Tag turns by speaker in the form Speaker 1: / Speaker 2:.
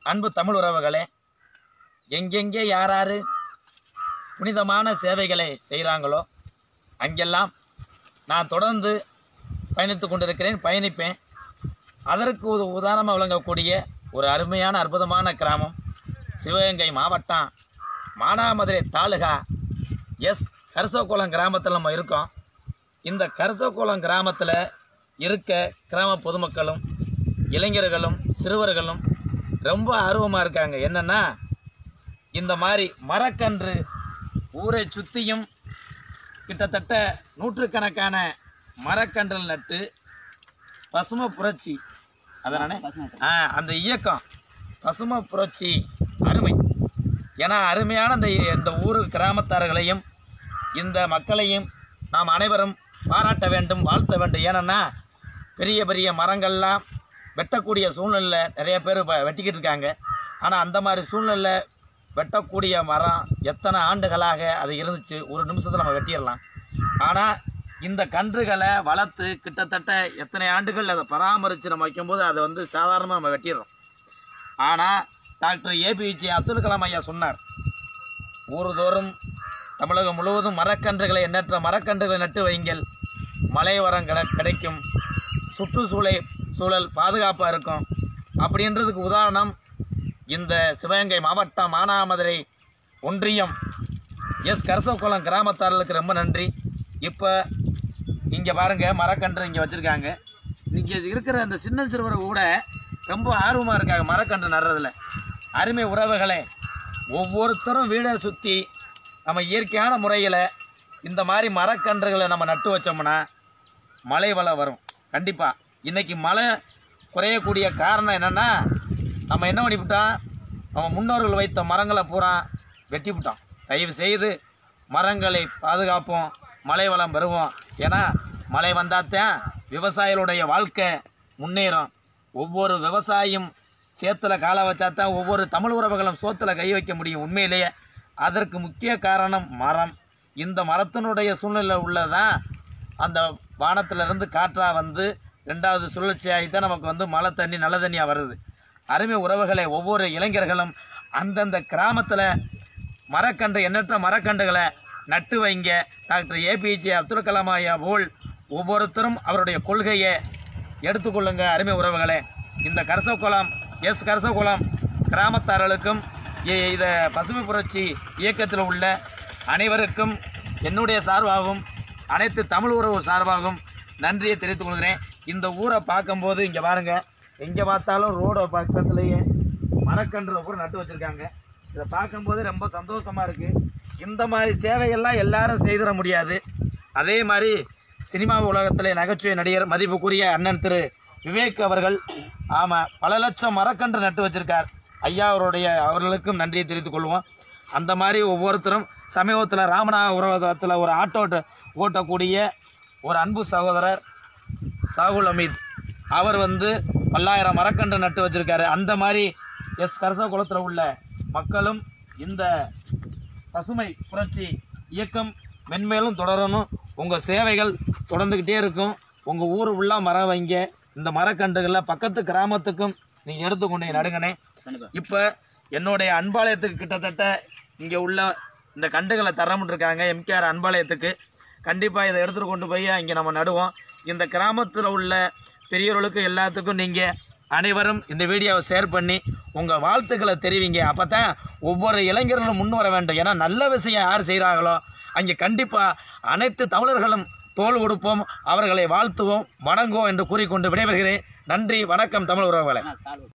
Speaker 1: அன்பு தமிழ் உறவுகளே எங்கெங்கே யாராரு புனிதமான சேவைகளை செய்கிறாங்களோ அங்கெல்லாம் நான் தொடர்ந்து பயணித்து கொண்டிருக்கிறேன் பயணிப்பேன் அதற்கு ஒரு உதாரணமாக விளங்கக்கூடிய ஒரு அருமையான அற்புதமான கிராமம் சிவகங்கை மாவட்டம் மானாமதுரை தாலுகா எஸ் கரசோக்குளம் கிராமத்தில் நம்ம இருக்கோம் இந்த கரசோக்குளம் கிராமத்தில் இருக்க கிராம பொதுமக்களும் இளைஞர்களும் சிறுவர்களும் ரொம்ப ஆர்வமாக இருக்காங்க என்னென்னா இந்த மாதிரி மரக்கன்று ஊரை சுற்றியும் கிட்டத்தட்ட நூற்றுக்கணக்கான மரக்கன்றுகள் நட்டு பசுமை புரட்சி அதானே ஆ அந்த இயக்கம் பசுமை புரட்சி அருமை ஏன்னா அருமையான இந்த இந்த ஊர் கிராமத்தார்களையும் இந்த மக்களையும் நாம் அனைவரும் பாராட்ட வேண்டும் வாழ்த்த வேண்டும் ஏன்னா பெரிய பெரிய மரங்கள்லாம் வெட்டக்கூடிய சூழ்நிலை நிறைய பேர் இப்போ வெட்டிக்கிட்டு இருக்காங்க ஆனால் அந்த மாதிரி சூழ்நிலை வெட்டக்கூடிய மரம் எத்தனை ஆண்டுகளாக அது இருந்துச்சு ஒரு நிமிஷத்தில் நம்ம வெட்டிடலாம் ஆனால் இந்த கன்றுகளை வளர்த்து கிட்டத்தட்ட எத்தனை ஆண்டுகள் அதை பராமரித்து நம்ம வைக்கும்போது அதை வந்து சாதாரணமாக நம்ம வெட்டிடுறோம் ஆனால் டாக்டர் ஏபிஜே அப்துல் கலாம் ஐயா சொன்னார் ஊர்தோறும் தமிழகம் முழுவதும் மரக்கன்றுகளை எண்ணற்ற மரக்கன்றுகளை நட்டு வைங்கள் மழை வரம் கிடை கிடைக்கும் சுற்றுச்சூழல் சூழல் பாதுகாப்பாக இருக்கும் அப்படின்றதுக்கு உதாரணம் இந்த சிவகங்கை மாவட்டம் மானாமதுரை ஒன்றியம் எஸ் கரசகுளம் கிராமத்தார்களுக்கு ரொம்ப நன்றி இப்போ இங்கே பாருங்கள் மரக்கன்று இங்கே வச்சுருக்காங்க இங்கே இருக்கிற அந்த சின்ன சிறுவர் கூட ரொம்ப ஆர்வமாக இருக்காங்க மரக்கன்று நடுறதுல அருமை உறவுகளே ஒவ்வொருத்தரும் வீடை சுற்றி நம்ம இயற்கையான முறையில் இந்த மாதிரி மரக்கன்றுகளை நம்ம நட்டு வச்சோம்னா மழை வளம் வரும் கண்டிப்பாக இன்றைக்கி மழை குறையக்கூடிய காரணம் என்னென்னா நம்ம என்ன பண்ணிவிட்டோம் நம்ம முன்னோர்கள் வைத்த மரங்களை பூரா வெட்டி விட்டோம் தயவு செய்து மரங்களை பாதுகாப்போம் மழை வளம் பெறுவோம் ஏன்னா மழை வந்தாத்தான் விவசாயிகளுடைய வாழ்க்கை முன்னேறும் ஒவ்வொரு விவசாயியும் சேத்துல காலை வச்சாதான் ஒவ்வொரு தமிழ் உறவுகளும் சோத்துல கை வைக்க முடியும் உண்மையிலேயே அதற்கு முக்கிய காரணம் மரம் இந்த மரத்தினுடைய சூழ்நிலை உள்ளதான் அந்த வானத்திலிருந்து காற்றா வந்து ரெண்டாவது சுழற்சியாகி தான் நமக்கு வந்து மழை தண்ணி நல்ல தண்ணியாக வருது அருமை உறவுகளை ஒவ்வொரு இளைஞர்களும் அந்தந்த கிராமத்தில் மரக்கன்று எண்ணற்ற மரக்கன்றுகளை நட்டு வைங்க டாக்டர் ஏபிஜே அப்துல் கலாம் ஐயா போல் ஒவ்வொருத்தரும் அவருடைய கொள்கையை எடுத்துக்கொள்ளுங்க அருமை உறவுகளே இந்த கரசகுளம் எஸ் கரசகுளம் கிராமத்தார்களுக்கும் இ- இத பசுமை புரட்சி இயக்கத்தில் உள்ள அனைவருக்கும் என்னுடைய சார்பாகவும் அனைத்து தமிழ் உறவு சார்பாகவும் நன்றியை தெரிவித்துக் கொள்கிறேன் இந்த ஊரை பார்க்கும்போது இங்கே பாருங்க எங்கே பார்த்தாலும் ரோட பக்கத்துலேயே மரக்கன்று கூட நட்டு வச்சுருக்காங்க இதை பார்க்கும்போது ரொம்ப சந்தோஷமாக இருக்குது இந்த மாதிரி சேவையெல்லாம் எல்லாரும் செய்திட முடியாது அதே மாதிரி சினிமா உலகத்திலே நகைச்சுவை நடிகர் மதிப்புக்குரிய அண்ணன் திரு விவேக் அவர்கள் ஆமாம் பல லட்சம் மரக்கன்று நட்டு வச்சிருக்கார் ஐயா அவருடைய அவர்களுக்கும் நன்றியை தெரிவித்துக் கொள்வோம் அந்த மாதிரி ஒவ்வொருத்தரும் சமீபத்தில் ராமநாதபுரத்தில் ஒரு ஆட்டோ ஓட்ட- ஓட்டக்கூடிய ஒரு அன்பு சகோதரர் சாகுல் அமீத் அவர் வந்து பல்லாயிரம் மரக்கன்று நட்டு வச்சிருக்காரு அந்த மாதிரி எஸ் கரசகுளத்தில் உள்ள மக்களும் இந்த பசுமை புரட்சி இயக்கம் மென்மேலும் தொடரணும் உங்கள் சேவைகள் தொடர்ந்துக்கிட்டே இருக்கும் உங்கள் ஊர் உள்ள மரம் வைங்க இந்த மரக்கன்றுகளை பக்கத்து கிராமத்துக்கும் நீங்கள் எடுத்துக்கொண்டு நடுங்கனே இப்போ என்னுடைய அன்பாலயத்துக்கு கிட்டத்தட்ட இங்கே உள்ள இந்த கண்டுகளை தரமுன்னு இருக்காங்க எம்கேஆர் அன்பாலயத்துக்கு கண்டிப்பாக இதை எடுத்துகிட்டு கொண்டு போய் இங்கே நம்ம நடுவோம் இந்த கிராமத்தில் உள்ள பெரியவர்களுக்கு எல்லாத்துக்கும் நீங்கள் அனைவரும் இந்த வீடியோவை ஷேர் பண்ணி உங்கள் வாழ்த்துக்களை தெரிவிங்க அப்போ தான் ஒவ்வொரு இளைஞர்களும் முன் வர வேண்டும் ஏன்னா நல்ல விஷயம் யார் செய்கிறாங்களோ அங்கே கண்டிப்பாக அனைத்து தமிழர்களும் தோல் கொடுப்போம் அவர்களை வாழ்த்துவோம் வணங்குவோம் என்று கூறிக்கொண்டு விடைபெறுகிறேன் நன்றி வணக்கம் தமிழ் உறவுகளை